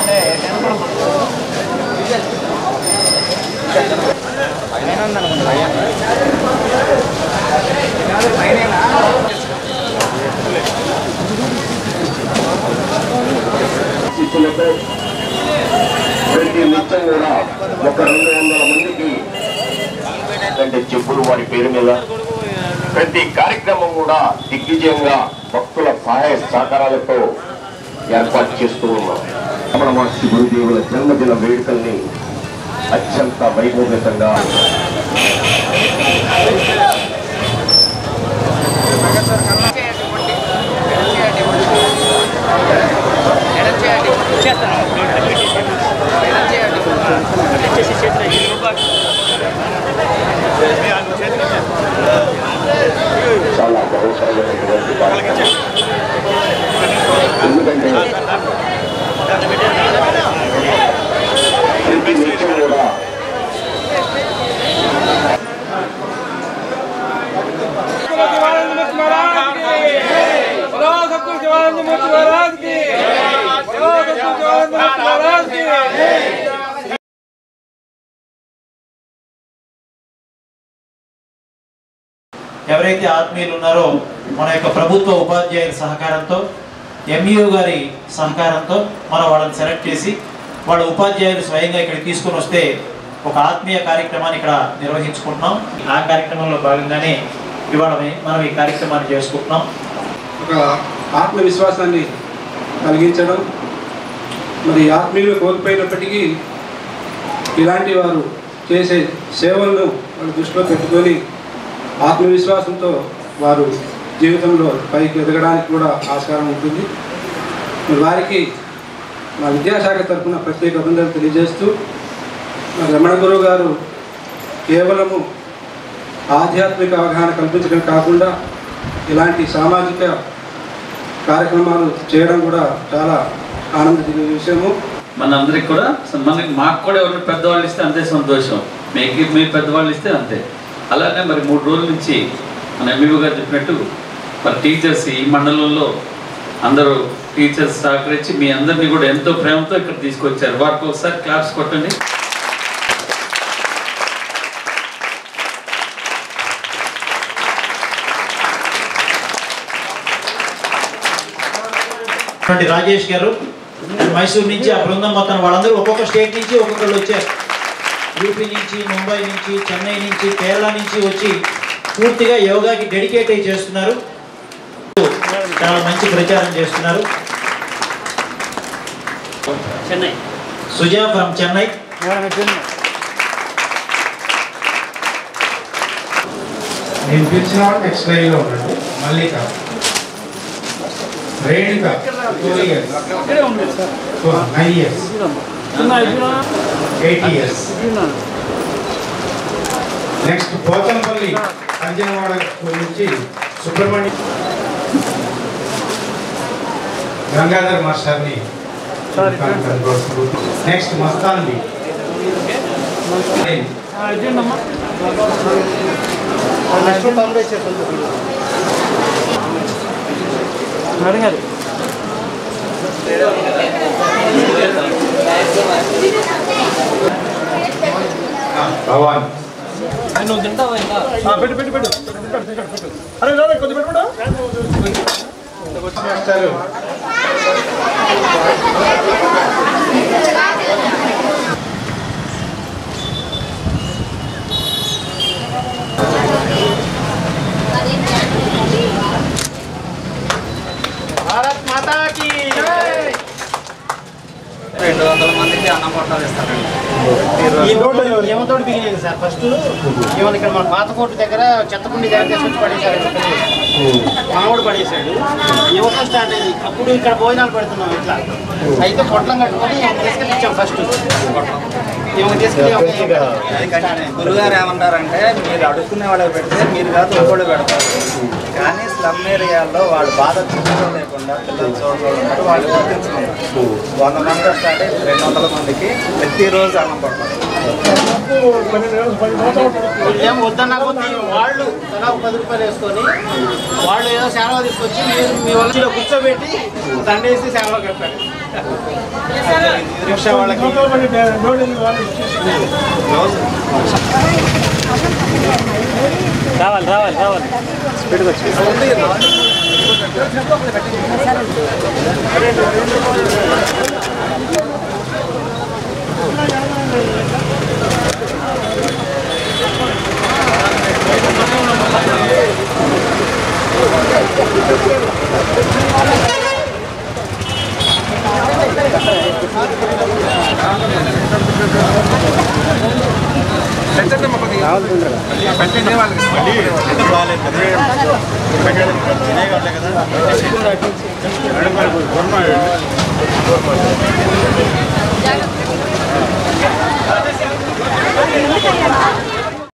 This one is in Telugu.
శిష్యులకు ప్రతి నిత్యం కూడా ఒక రెండు వందల మందికి అంటే చెప్పులు వారి పేరు మీద ప్రతి కార్యక్రమం కూడా దిగ్విజయంగా భక్తుల సహాయ సహకారాలతో ఏర్పాటు చేస్తూ ఉన్నాం రమణ మహర్షి గురుదేవుల జన్మదిన వేడుకల్ని అత్యంత వైభోగతంగా చాలా బహుశైనటువంటి కార్యక్రమం ఎందుకంటే ప్రతి నిత్యం కూడా शिवानंद मुक्त महाराज की बोलो सतगुरु शिवानंद मुक्त महाराज की बोलो सतगुरु शिवानंद मुक्त महाराज की ఎవరైతే ఆత్మీయులు ఉన్నారో మన యొక్క ప్రభుత్వ ఉపాధ్యాయుల సహకారంతో ఎంఈఓ గారి సహకారంతో మనం వాళ్ళని సెలెక్ట్ చేసి వాళ్ళ ఉపాధ్యాయులు స్వయంగా ఇక్కడ తీసుకొని వస్తే ఒక ఆత్మీయ కార్యక్రమాన్ని ఇక్కడ నిర్వహించుకుంటున్నాం ఆ కార్యక్రమంలో భాగంగానే ఇవాళ మనం ఈ కార్యక్రమాన్ని చేసుకుంటున్నాం ఒక ఆత్మవిశ్వాసాన్ని కలిగించడం మరి ఆత్మీయులు కోల్పోయినప్పటికీ ఇలాంటి వారు చేసే సేవలను వాళ్ళు దృష్టిలో పెట్టుకొని ఆత్మవిశ్వాసంతో వారు జీవితంలో పైకి ఎదగడానికి కూడా ఆస్కారం ఉంటుంది మరి వారికి మా విద్యాశాఖ తరఫున ప్రత్యేక అభినందనలు తెలియజేస్తూ మరి రమణ గురువు గారు కేవలము ఆధ్యాత్మిక అవగాహన కల్పించడం కాకుండా ఇలాంటి సామాజిక కార్యక్రమాలు చేయడం కూడా చాలా ఆనందించే విషయము మనందరికి కూడా స- మనకి మాకు కూడా ఎవరైనా పెద్దవాళ్ళు ఇస్తే అంతే సంతోషం మీకు మీ పెద్దవాళ్ళు ఇస్తే అంతే అలానే మరి మూడు రోజుల నుంచి మన ఎంబీబీ గారు చెప్పినట్టు మరి టీచర్స్ ఈ మండలంలో అందరూ టీచర్స్ సహకరించి మీ అందరినీ కూడా ఎంతో ప్రేమతో ఇక్కడ తీసుకొచ్చారు వారికి ఒకసారి క్లాప్స్ కొట్టండి అటువంటి రాజేష్ గారు మైసూర్ నుంచి ఆ బృందం మొత్తం వాళ్ళందరూ ఒక్కొక్క స్టేట్ నుంచి ఒక్కొక్కరు వచ్చారు యూపీ నుంచి ముంబై నుంచి చెన్నై నుంచి కేరళ నుంచి వచ్చి పూర్తిగా యోగాకి డెడికేట్ అయి చేస్తున్నారు చాలా మంచి ప్రచారం చేస్తున్నారు చెన్నై సుజా ఫ్రమ్ చెన్నై నేను పిలిచిన వాడు నెక్స్ట్ లైన్లో ఉన్నాడు Mallika Renuka two years nine years eight years next Pothampalli Anjanawada నుంచి సుబ్రహ్మణ్యం గంగాధర్ మాస్టర్ని నెక్స్ట్ మస్తాన్వి భవాన్ మాస్టారు రెండు వందల మందికి అన్నం పొట్టాలు ఇస్తారండి ఏమతోటి బిగినాయి సార్ ఫస్ట్ ఏమన్నా ఇక్కడ మన పాత కోర్టు దగ్గర చెత్తకుండి దగ్గర తీసుకొచ్చి పడేశారు మామూడు పడేశాడు యువత స్టార్ట్ అయింది అప్పుడు ఇక్కడ భోజనాలు పెడుతున్నాం ఇట్లా అయితే పొట్లం కట్టుకొని ఈమె తీసుకెళ్ళి ఇచ్చాం ఫస్ట్ ఈమె తీసుకెళ్ళి ఒక- ఎందుకంటే గురుగారు ఏమంటారంటే మీరు అడుక్కునే వాళ్ళకి పెడితే మీరు కాదు ఇంకోళ్ళు పెడతారు కానీ స్లమ్ ఏరియాల్లో వాళ్ళు బాధ చూసుకోలేకుండా పిల్లలు చూడకుండా వాళ్ళు గుర్తించుకున్నారు వంద మంది స్టార్ట్ అయ్యి రెండు వందల మందికి ప్రతిరోజు అన్నం పడతారు వీళ్ళేం వద్దన్న కొద్దీ వాళ్ళు తలా ఒక పది రూపాయలు వేసుకొని వాళ్ళు ఏదో సేవ తీసుకొచ్చి మీరు మీ వాళ్ళ కూర్చోబెట్టి దండేసి సేవ కట్టారు రిక్షా వాళ్ళకి రావాలి రావాలి రావాలి స్పీడ్గా వచ్చి జాగ్రత్త